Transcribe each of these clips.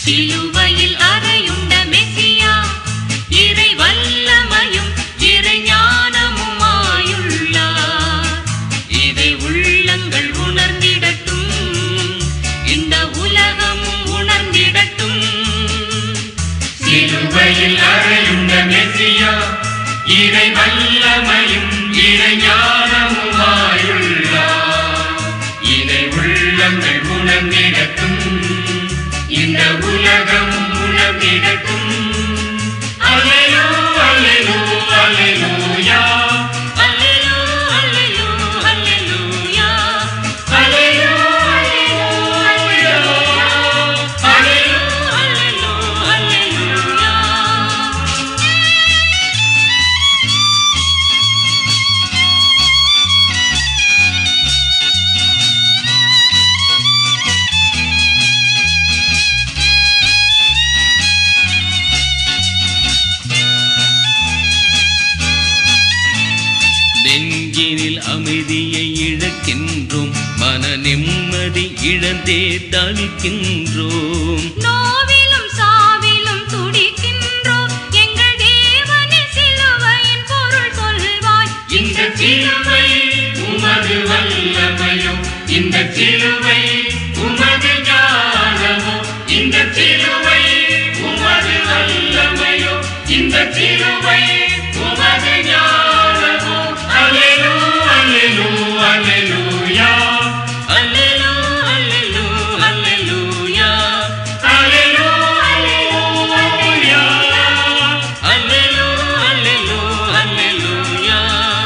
சிலுவையில் அறையுண்ட மெசியா இறை வல்லமையும் இறை ஞானமுமாயுள்ளார் இதை உள்ளங்கள் உணர்ந்திடட்டும் இந்த உலகமும் உணர்ந்திடட்டும் சிலுவையில் அறையுண்ட மெசியா இறை வல்லமையும் இறை ஞானமுமாயுள்ளார் இதை உள்ளங்கள் உணர்ந்திடட்டும் இந்த உலகமும் உணர்ந்திடட்டும் அல்லேலூ அல்லேலூ அல்லேலூயா அல்லேலூ அல்லேலூ அல்லேலூயா அல்லேலூ அல்லேலூயா அல்லேலூ அல்லேலூ அல்லேலூயா நெஞ்சினில் அமைதியை இழக்கின்றோம் மன நிம்மதி இழந்தே தவிக்கின்றோம் நோவிலும் சாவிலும் துடிக்கின்றோம் எங்கள் தேவனின் சிலுவையின் பொருள் சொல்வாய் இந்த சிலுவை உமது வல்லமையோ இந்த சிலுவை உமது ஞானமோ இந்த சிலுவை உமது வல்லமையோ இந்த சிலுவை உமது ஞானமோ அல்லேலூ அல்லேலூ அல்லேலூயா அல்லேலூ அல்லேலூ அல்லேலூயா அல்லேலூ அல்லேலூயா அல்லேலூ அல்லேலூ அல்லேலூயா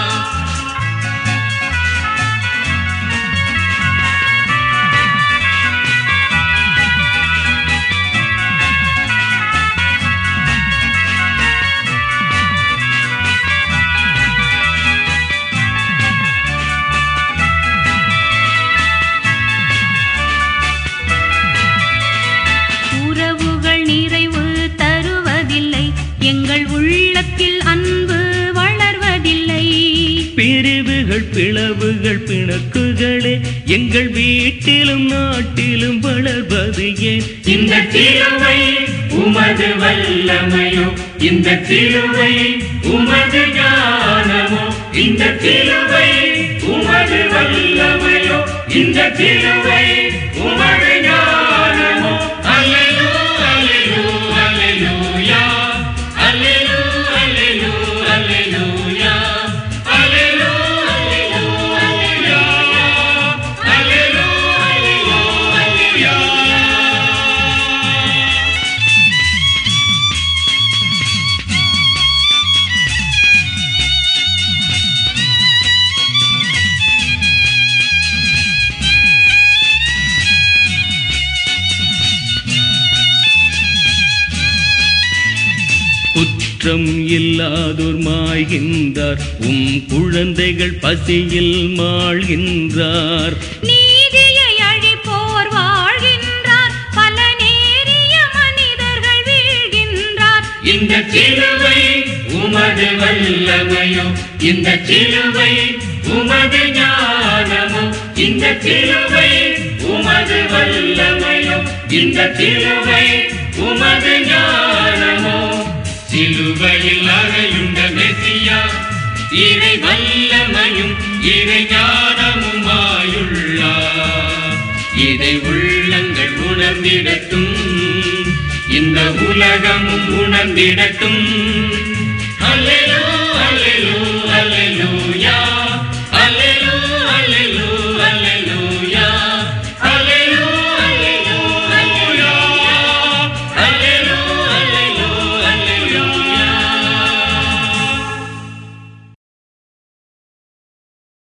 உறவுகள் நிறைவு தருவதில்லை எங்கள் உள்ளத்தில் அன்பு வளர்வதில்லை பிரிவுகள் பிளவுகள் பிணக்குகளே எங்கள் வீட்டிலும் நாட்டிலும் வளர்வது ஏன் இந்த சிலுவை உமது வல்லமையோ இந்த சிலுவை உமது ஞானமோ இந்த சிலுவை உமது வல்லமையோ இந்த சிலுவை உமது ஞானமோ அல்லேலூ அல்லேலூ அல்லேலூயா அல்லேலூ அல்லேலூ அல்லேலூயா அல்லேலூ அல்லேலூ அல்லேலூயா அல்லேலூ அல்லேலூ அல்லேலூயா குற்றம் இல்லாதோர் மாய்கின்றார் உம் குழந்தைகள் பசியில் மாழ்கின்றார் நீதியை அழிப்போர் வாழ்கின்றார் பல நேரிய மனிதர்கள் வீழ்கின்றார் இந்த சிலுவை உமது வல்லமையோ இந்த சிலுவை உமது ஞானமோ இந்த சிலுவை உமது வல்லமையோ இந்த சிலுவை உமது ஞானமோ சிலுவையில் அறையுண்ட மெசியா இறை வல்லமையும் இறை ஞானமுமாயுள்ளார் இதை உள்ளங்கள் உணர்ந்திடட்டும் இந்த உலகமும் உணர்ந்திடட்டும்